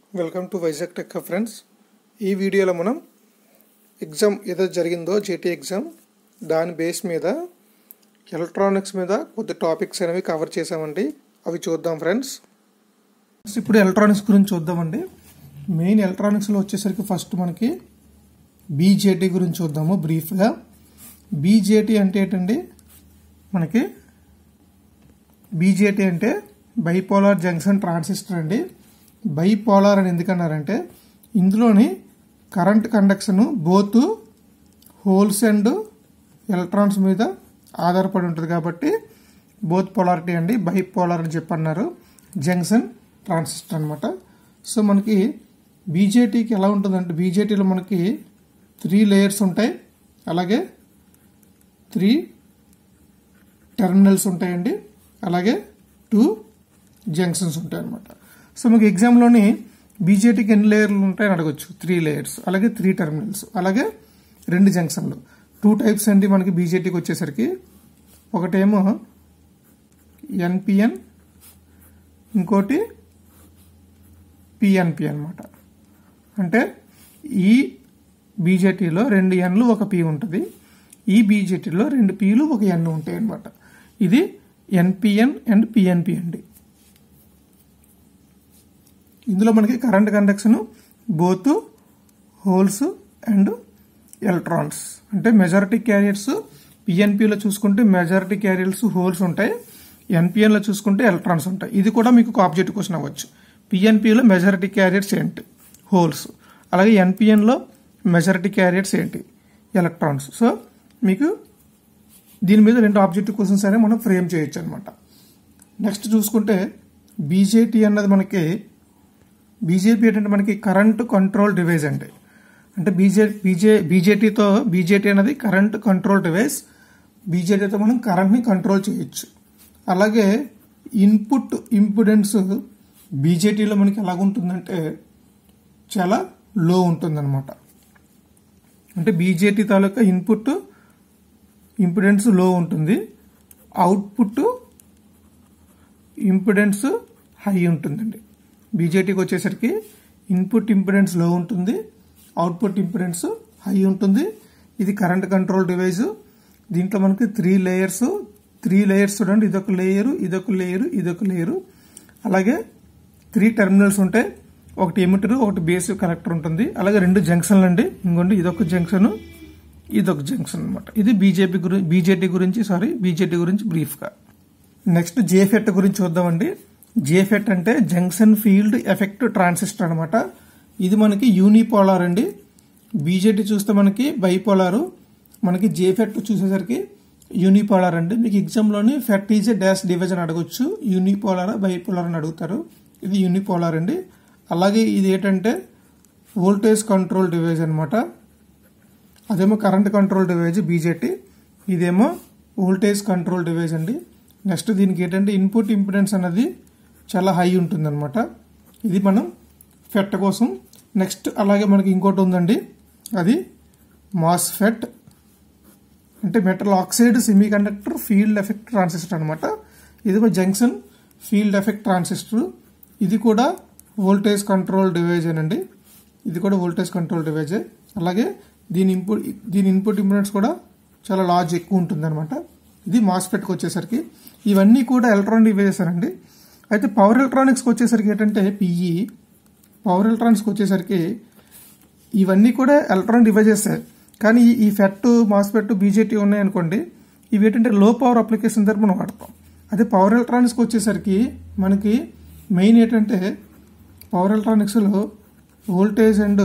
welcome to Vizag tech friends ఈ వీడియోలో మనం ఎగ్జామ్ ఏదో జరిగిందో జేటీ ఎగ్జామ్ దాని బేస్ మీద ఎలక్ట్రానిక్స్ మీద కొద్ది టాపిక్స్ అనేవి కవర్ చేసామండి అవి చూద్దాం ఫ్రెండ్స్ ఇప్పుడు ఎలక్ట్రానిక్స్ గురించి చూద్దామండి మెయిన్ ఎలక్ట్రానిక్స్లో వచ్చేసరికి ఫస్ట్ మనకి బీజేటీ గురించి చూద్దాము బ్రీఫ్గా బీజేటీ అంటే ఏంటండి మనకి బీజేటీ అంటే బైపోలార్ జంక్షన్ ట్రాన్సిస్టర్ అండి బైపోలార్ అని ఎందుకన్నారంటే ఇందులోని current conduction both holes and electrons మీద ఆధారపడి ఉంటుంది కాబట్టి బోత్ పోలారిటీ అండి బైపోలార్ అని చెప్పన్నారు జంక్షన్ ట్రాన్సిస్టర్ అనమాట సో మనకి బీజేటీకి ఎలా ఉంటుందంటే బీజేటీలో మనకి త్రీ లేయర్స్ ఉంటాయి అలాగే త్రీ టెర్మినల్స్ ఉంటాయండి అలాగే టూ జంక్షన్స్ ఉంటాయి అనమాట సో మీకు ఎగ్జామ్లోని బీజేటీకి ఎన్ని లేయర్లు ఉంటాయని అడగచ్చు త్రీ లేయర్స్ అలాగే త్రీ టెర్మినల్స్ అలాగే రెండు జంక్షన్లు టూ టైప్స్ అండి మనకి బీజేటీకి వచ్చేసరికి ఒకటేమో ఎన్పిఎన్ ఇంకోటి పిఎన్పి అనమాట అంటే ఈ బీజేటీలో రెండు ఎన్లు ఒక పి ఉంటుంది ఈ బీజేటీలో రెండు పీలు ఒక ఎన్ ఉంటాయి అనమాట ఇది ఎన్పిఎన్ అండ్ పిఎన్పి అండి ఇందులో మనకి current conduction both holes and electrons అంటే మెజారిటీ క్యారియర్స్ పిఎన్పిలో చూసుకుంటే మెజారిటీ క్యారియర్స్ హోల్స్ ఉంటాయి ఎన్పిఎన్లో చూసుకుంటే ఎలక్ట్రాన్స్ ఉంటాయి ఇది కూడా మీకు ఒక ఆబ్జెక్ట్ క్వశ్చన్ అవ్వచ్చు పిఎన్పిలో మెజారిటీ క్యారియర్స్ ఏంటి హోల్స్ అలాగే ఎన్పిఎన్లో మెజారిటీ క్యారియర్స్ ఏంటి ఎలక్ట్రాన్స్ సో మీకు దీని మీద రెండు ఆబ్జెక్టివ్ క్వశ్చన్స్ అనేవి మనం ఫ్రేమ్ చేయొచ్చు అనమాట నెక్స్ట్ చూసుకుంటే బీజేటీ అన్నది మనకి బీజేపీ ఏంటంటే మనకి కరెంట్ కంట్రోల్ డివైస్ అండి అంటే బీజే బీజే బీజేటీతో బీజేటీ అనేది కరెంట్ కంట్రోల్ డివైస్ బీజేటీతో మనం కరెంట్ని కంట్రోల్ చేయొచ్చు అలాగే ఇన్పుట్ ఇంపిడెన్స్ బీజేటీలో మనకి ఎలాగుంటుందంటే చాలా లో ఉంటుందన్నమాట అంటే బీజేటీ తాలూకా ఇన్పుట్ ఇంపిడెన్స్ లో ఉంటుంది అవుట్పుట్ ఇంపిడెన్స్ హై ఉంటుందండి బీజేటీకి వచ్చేసరికి ఇన్పుట్ ఇంపిడెన్స్ లో ఉంటుంది అవుట్పుట్ ఇంపిడెన్స్ హై ఉంటుంది ఇది కరెంట్ కంట్రోల్ డివైస్ దీంట్లో మనకి త్రీ లేయర్స్ త్రీ లేయర్స్ చూడండి ఇదొక లేయరు ఇదొక లేయరు ఇదొక లేయరు అలాగే త్రీ టెర్మినల్స్ ఉంటాయి ఒకటి ఎమిటర్ ఒకటి బేసిక్ కనెక్టర్ ఉంటుంది అలాగే రెండు జంక్షన్లు అండి ఇంకోండి ఇదొక జంక్షన్ ఇదొక జంక్షన్ అనమాట ఇది బీజేపీ గురించి బీజేటీ గురించి సారీ బీజేటీ గురించి బ్రీఫ్గా నెక్స్ట్ జేఫెట్ గురించి చూద్దామండి జేఫెట్ అంటే జంక్షన్ ఫీల్డ్ ఎఫెక్ట్ ట్రాన్సిస్టర్ అనమాట ఇది మనకి యూనిపోలార్ అండి బీజేటీ చూస్తే మనకి బైపోలారు మనకి జేఫెట్ చూసేసరికి యూనిపోలార్ అండి మీకు ఎగ్జామ్లోని ఫెట్ ఈజ్ డాష్ డివిజన్ అడగొచ్చు యూనిపోలార్ బైపోలార్ అని అడుగుతారు ఇది యూనిపోలార్ అండి అలాగే ఇది ఏంటంటే వోల్టేజ్ కంట్రోల్ డివైజ్ అనమాట అదేమో కరెంట్ కంట్రోల్ డివైజ్ బీజేటీ ఇదేమో వోల్టేజ్ కంట్రోల్ డివైజ్ అండి నెక్స్ట్ దీనికి ఏంటంటే ఇన్పుట్ ఇంపిడెన్స్ అనేది చాలా హై ఉంటుందన్నమాట ఇది మనం ఫెట్ కోసం నెక్స్ట్ అలాగే మనకి ఇంకోటి ఉందండి అది మాస్ ఫెట్ అంటే metal oxide semiconductor field effect transistor అనమాట ఇది ఒక జంక్షన్ ఫీల్డ్ ఎఫెక్ట్ ట్రాన్సిస్టర్ ఇది కూడా వోల్టేజ్ కంట్రోల్ డివైజేనండి ఇది కూడా వోల్టేజ్ కంట్రోల్ డివైజే అలాగే దీని ఇన్పుట్ దీని ఇన్పుట్ ఇంపిడెన్స్ కూడా చాలా లార్జ్ ఎక్కువ ఉంటుంది అనమాట ఇది మాస్ఫెట్కి వచ్చేసరికి ఇవన్నీ కూడా ఎలక్ట్రానిక్ డివైజెస్ అండి అయితే పవర్ ఎలక్ట్రానిక్స్కి వచ్చేసరికి ఏంటంటే పిఈ పవర్ ఎలక్ట్రానిక్స్కి వచ్చేసరికి ఇవన్నీ కూడా ఎలక్ట్రానిక్ డివైజెస్ కానీ ఈ ఫెట్ మాస్ఫెట్ బీజేటీ ఉన్నాయనుకోండి ఇవి ఏంటంటే లో పవర్ అప్లికేషన్ దగ్గర మనం వాడతాం అదే పవర్ ఎలక్ట్రానిక్స్కి వచ్చేసరికి మనకి మెయిన్ ఏంటంటే పవర్ ఎలక్ట్రానిక్స్లో వోల్టేజ్ అండ్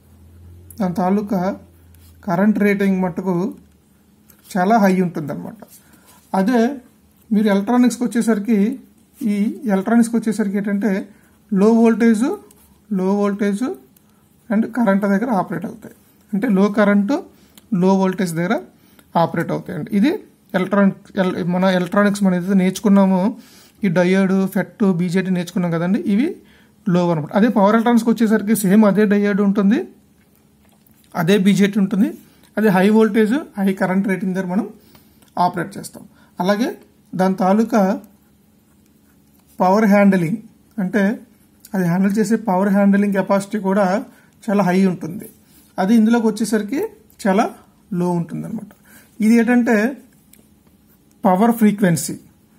దాని తాలూకా కరెంట్ రేటింగ్ మట్టుకు చాలా హై ఉంటుందన్నమాట అదే మీరు ఎలక్ట్రానిక్స్కి వచ్చేసరికి ఈ ఎలక్ట్రానిక్స్కి వచ్చేసరికి ఏంటంటే low voltage low voltage and current దగ్గర ఆపరేట్ అవుతాయి అంటే లో కరెంటు లో వోల్టేజ్ దగ్గర ఆపరేట్ అవుతాయండి ఇది ఎలక్ట్రానిక్ మన ఎలక్ట్రానిక్స్ మనం ఏదైతే నేర్చుకున్నామో ఈ డయోడ్ ఫెట్ బీజేటీ నేర్చుకున్నాం కదండి ఇవి లో అనమాట అదే పవర్ ఎలక్ట్రానిక్స్కి వచ్చేసరికి సేమ్ అదే డయోడ్ ఉంటుంది అదే బీజేటీ ఉంటుంది అదే high voltage high current rating దగ్గర మనం ఆపరేట్ చేస్తాం అలాగే దాని తాలూకా పవర్ హ్యాండిలింగ్ అంటే అది హ్యాండిల్ చేసే పవర్ హ్యాండిలింగ్ కెపాసిటీ కూడా చాలా హై ఉంటుంది అది ఇందులోకి వచ్చేసరికి చాలా లో ఉంటుంది అనమాట ఇది ఏంటంటే పవర్ ఫ్రీక్వెన్సీ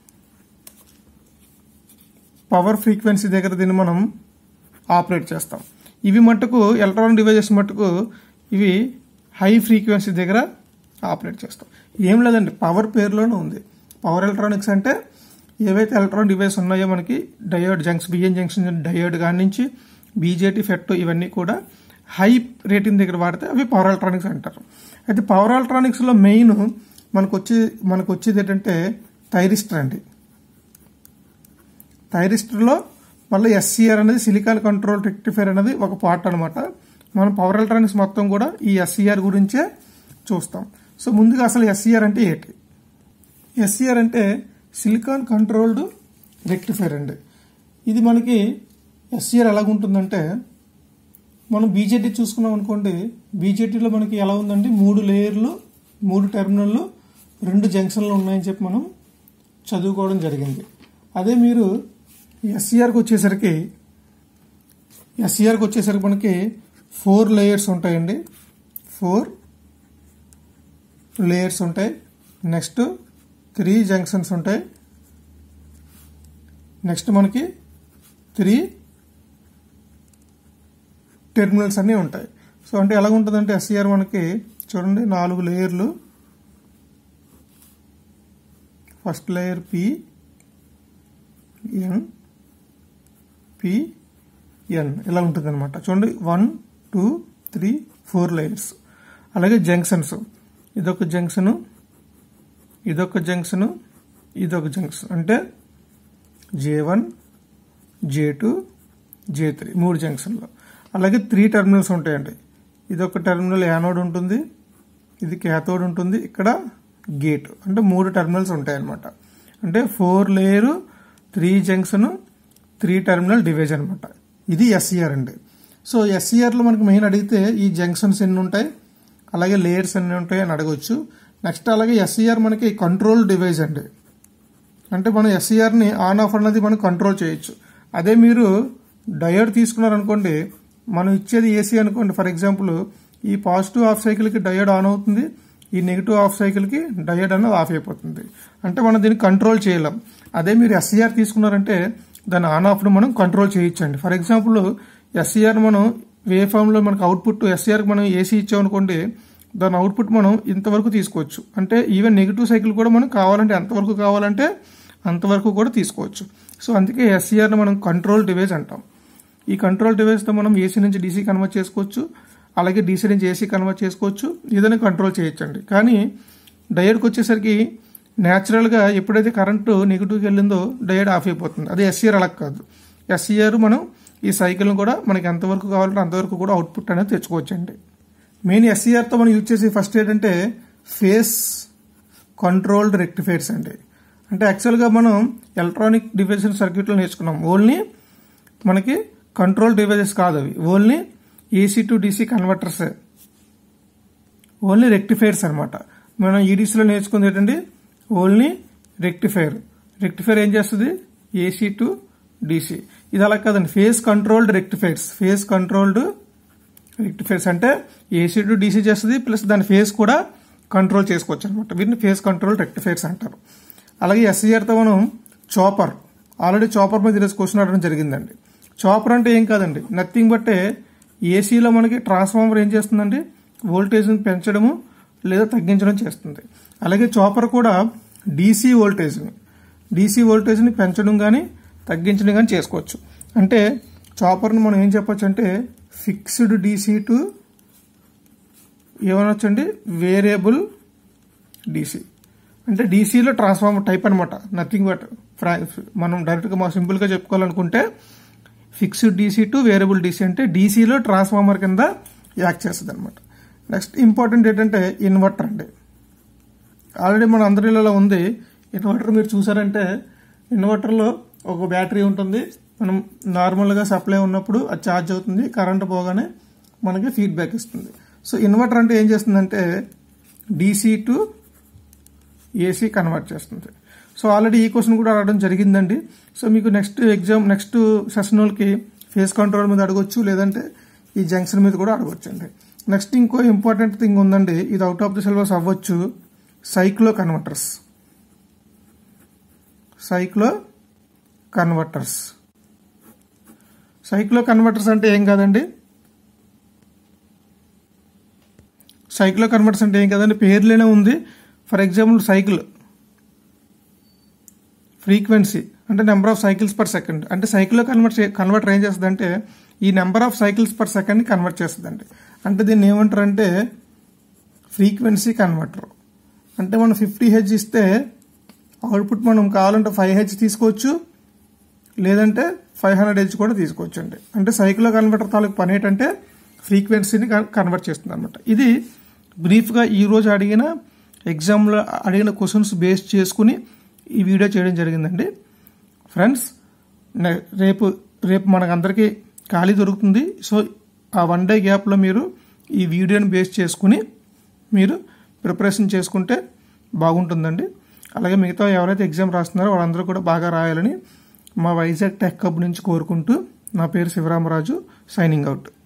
పవర్ ఫ్రీక్వెన్సీ దగ్గర దీన్ని మనం ఆపరేట్ చేస్తాం ఇవి మట్టుకు ఎలక్ట్రానిక్ డివైజెస్ మట్టుకు ఇవి హై ఫ్రీక్వెన్సీ దగ్గర ఆపరేట్ చేస్తాం ఏం లేదండి పవర్ పేరులోనే ఉంది పవర్ ఎలక్ట్రానిక్స్ అంటే ఏవైతే ఎలక్ట్రానిక్ డివైస్ ఉన్నాయో మనకి diode junction PN junction diode కాడి నుంచి బీజేటీ ఫెట్ ఇవన్నీ కూడా హై రేటింగ్ దగ్గర వాడితే అవి పవర్ ఎలక్ట్రానిక్స్ అంటారు అయితే పవర్ ఎలక్ట్రానిక్స్లో మెయిన్ మనకు వచ్చే మనకు వచ్చేది ఏంటంటే థైరిస్టర్ అండి థైరిస్టర్లో మళ్ళీ ఎస్సీఆర్ అనేది సిలికాన్ కంట్రోల్ రెక్టిఫైర్ అనేది ఒక పార్ట్ అనమాట మనం పవర్ ఎలక్ట్రానిక్స్ మొత్తం కూడా ఈ ఎస్సీఆర్ గురించే చూస్తాం సో ముందుగా అసలు ఎస్సీఆర్ అంటే ఏంటి ఎస్సీఆర్ అంటే సిలికాన్ కంట్రోల్డ్ రెక్టిఫైర్ అండి ఇది మనకి ఎస్సీఆర్ ఎలాగుంటుందంటే మనం బీజేటీ చూసుకున్నాం అనుకోండి బీజేటీలో మనకి ఎలా ఉందండి మూడు లేయర్లు మూడు టెర్మినల్లు రెండు జంక్షన్లు ఉన్నాయని చెప్పి మనం చదువుకోవడం జరిగింది అదే మీరు ఎస్సీఆర్కి వచ్చేసరికి ఎస్సీఆర్కి వచ్చేసరికి మనకి ఫోర్ లేయర్స్ ఉంటాయండి ఫోర్ లేయర్స్ ఉంటాయి నెక్స్ట్ త్రీ జంక్షన్స్ ఉంటాయి నెక్స్ట్ మనకి త్రీ టెర్మినల్స్ అన్నీ ఉంటాయి సో అంటే ఎలా ఉంటుందంటే ఎస్సీఆర్ మనకి చూడండి నాలుగు లేయర్లు first layer P N P N ఇలా ఉంటుంది అనమాట చూడండి one two three four layers అలాగే జంక్షన్స్ ఇదొక జంక్షను ఇదొక జంక్షను ఇదొక జంక్షన్ అంటే J one J two J three మూడు జంక్షన్లు అలాగే త్రీ టెర్మినల్స్ ఉంటాయండి ఇదొక టెర్మినల్ యానోడ్ ఉంటుంది ఇది క్యాథోడ్ ఉంటుంది ఇక్కడ గేట్ అంటే మూడు టెర్మినల్స్ ఉంటాయి అన్నమాట అంటే four layer three junction three terminal device అనమాట ఇది ఎస్సీఆర్ అండి సో ఎస్సీఆర్లో మనకి మెయిన్ అడిగితే ఈ జంక్షన్స్ ఎన్ని ఉంటాయి అలాగే లేయర్స్ ఎన్ని ఉంటాయి అని అడగొచ్చు నెక్స్ట్ అలాగే ఎస్సీఆర్ మనకి కంట్రోల్ డివైజ్ అండి అంటే మనం ఎస్సీఆర్ని ఆన్ ఆఫ్ అన్నది మనం కంట్రోల్ చేయొచ్చు అదే మీరు డయోడ్ తీసుకున్నారనుకోండి మనం ఇచ్చేది ఏసీ అనుకోండి ఫర్ ఎగ్జాంపుల్ ఈ పాజిటివ్ ఆఫ్ సైకిల్కి డయోడ్ ఆన్ అవుతుంది ఈ నెగిటివ్ ఆఫ్ సైకిల్కి డయోడ్ అనేది ఆఫ్ అయిపోతుంది అంటే మనం దీన్ని కంట్రోల్ చేయలేం అదే మీరు ఎస్సీఆర్ తీసుకున్నారంటే దాని ఆన్ ఆఫ్ను మనం కంట్రోల్ చేయొచ్చండి ఫర్ ఎగ్జాంపుల్ ఎస్సీఆర్ మనం వే ఫామ్లో మనకు అవుట్పుట్ ఎస్సీఆర్కి మనం ఏసీ ఇచ్చామనుకోండి దాని అవుట్పుట్ మనం ఇంతవరకు తీసుకోవచ్చు అంటే ఈవెన్ నెగిటివ్ సైకిల్ కూడా మనం కావాలంటే ఎంతవరకు కావాలంటే అంతవరకు కూడా తీసుకోవచ్చు సో అందుకే ఎస్సీఆర్ని మనం కంట్రోల్ డివైస్ అంటాం ఈ కంట్రోల్ డివైస్తో మనం ఏసీ నుంచి డీసీ కన్వర్ట్ చేసుకోవచ్చు అలాగే డీసీ నుంచి ఏసీ కన్వర్ట్ చేసుకోవచ్చు ఏదైనా కంట్రోల్ చేయొచ్చండి కానీ డయోడ్కి వచ్చేసరికి న్యాచురల్గా ఎప్పుడైతే కరెంటు నెగిటివ్కి వెళ్ళిందో డయోడ్ ఆఫ్ అయిపోతుంది అదే ఎస్సీఆర్ అలా కాదు ఎస్సీఆర్ మనం ఈ సైకిల్ని కూడా మనకి ఎంతవరకు కావాలంటే అంతవరకు కూడా అవుట్పుట్ అనేది తెచ్చుకోవచ్చండి మెయిన్ ఎస్సీఆర్తో మనం యూజ్ చేసే ఫస్ట్ ఏంటంటే ఫేస్ కంట్రోల్డ్ రెక్టిఫైర్స్ అండి అంటే యాక్చువల్గా మనం ఎలక్ట్రానిక్ డివైజెస్ సర్క్యూట్లో నేర్చుకున్నాం ఓన్లీ మనకి కంట్రోల్ డివైజెస్ కాదు అవి only AC to DC converters only rectifiers అనమాట మనం ఈడీసీలో నేర్చుకుంది ఏంటంటే ఓన్లీ రెక్టిఫైర్ రెక్టిఫైర్ ఏం చేస్తుంది ఏసీ టు డీసీ ఇది అలా కాదండి phase controlled rectifiers phase controlled rectifiers అంటే ఏసీ టు డీసీ చేస్తుంది ప్లస్ దాని ఫేస్ కూడా కంట్రోల్ చేసుకోవచ్చు అనమాట వీటిని ఫేస్ కంట్రోల్ రెక్టిఫైర్స్ అంటారు అలాగే ఎస్సీఆర్తో మనం చాపర్ ఆల్రెడీ చాపర్ మీద ఈరోజు క్వశ్చన్ అడగడం జరిగిందండి చాపర్ అంటే ఏం కాదండి నథింగ్ బట్టే ఏసీలో మనకి ట్రాన్స్ఫార్మర్ ఏం చేస్తుందండి వోల్టేజ్ని పెంచడము లేదా తగ్గించడం చేస్తుంది అలాగే చాపర్ కూడా డీసీ వోల్టేజ్ని డీసీ వోల్టేజ్ని పెంచడం కానీ తగ్గించడం కానీ చేసుకోవచ్చు అంటే చాపర్ని మనం ఏం చెప్పొచ్చు అంటే ఫిక్స్డ్ డీసీ టు ఏమనొచ్చండి వేరియబుల్ డీసీ అంటే డీసీలో ట్రాన్స్ఫార్మర్ టైప్ అనమాట నథింగ్ బట్ మనం డైరెక్ట్గా మా సింపుల్గా చెప్పుకోవాలనుకుంటే fixed DC to variable DC అంటే డీసీలో ట్రాన్స్ఫార్మర్ కింద యాక్ట్ చేస్తుంది అనమాట నెక్స్ట్ ఇంపార్టెంట్ ఏంటంటే ఇన్వర్టర్ అండి ఆల్రెడీ మన అందరిలో ఉంది ఇన్వర్టర్ మీరు చూసారంటే ఇన్వర్టర్లో ఒక బ్యాటరీ ఉంటుంది మనం నార్మల్గా సప్లై ఉన్నప్పుడు అది ఛార్జ్ అవుతుంది కరెంట్ పోగానే మనకి ఫీడ్బ్యాక్ ఇస్తుంది సో ఇన్వర్టర్ అంటే ఏం చేస్తుందంటే డీసీ టు ఏసీ కన్వర్ట్ చేస్తుంది సో ఆల్రెడీ ఈ క్వశ్చన్ కూడా అడగడం జరిగిందండి సో మీకు నెక్స్ట్ ఎగ్జామ్ నెక్స్ట్ సెషన్ వాళ్ళకి ఫేస్ కంట్రోల్ మీద అడగొచ్చు లేదంటే ఈ జంక్షన్ మీద కూడా అడగొచ్చు అండి నెక్స్ట్ ఇంకో ఇంపార్టెంట్ థింగ్ ఉందండి ఇది అవుట్ ఆఫ్ ది సిలబస్ అవ్వచ్చు cycloconverters cycloconverters cycloconverters అంటే ఏం కాదండి సైక్లో కన్వర్టర్స్ అంటే ఏం కాదండి పేర్లోనే ఉంది ఫర్ ఎగ్జాంపుల్ సైకిల్ ఫ్రీక్వెన్సీ అంటే number of cycles per second అంటే సైకిల్లో కన్వర్ట్ కన్వర్టర్ ఏం చేస్తుందంటే ఈ నెంబర్ ఆఫ్ సైకిల్స్ పర్ సెకండ్ని కన్వర్ట్ చేస్తుందండి అంటే దీన్ని ఏమంటారంటే ఫ్రీక్వెన్సీ కన్వర్టర్ అంటే మనం ఫిఫ్టీ హెచ్ ఇస్తే అవుట్పుట్ మనం కావాలంటే ఫైవ్ హెచ్ తీసుకోవచ్చు లేదంటే ఫైవ్ హండ్రెడ్ హెచ్ కూడా తీసుకోవచ్చు అండి అంటే సైకిల్ కన్వర్టర్ తాలూకు పని ఏంటంటే ఫ్రీక్వెన్సీని కన్వర్ట్ చేస్తుంది అనమాట ఇది బ్రీఫ్గా ఈరోజు అడిగిన ఎగ్జామ్లో అడిగిన క్వశ్చన్స్ బేస్ చేసుకుని ఈ వీడియో చేయడం జరిగిందండి ఫ్రెండ్స్ రేపు రేపు మనకందరికీ ఖాళీ దొరుకుతుంది సో ఆ వన్ డే గ్యాప్లో మీరు ఈ వీడియోని బేస్ చేసుకుని మీరు ప్రిపరేషన్ చేసుకుంటే బాగుంటుందండి అలాగే మిగతా ఎవరైతే ఎగ్జామ్ రాస్తున్నారో వాళ్ళందరూ కూడా బాగా రాయాలని మా వైజాగ్ టెక్ హబ్ నుంచి కోరుకుంటూ నా పేరు శివరామరాజు సైనింగ్ అవుట్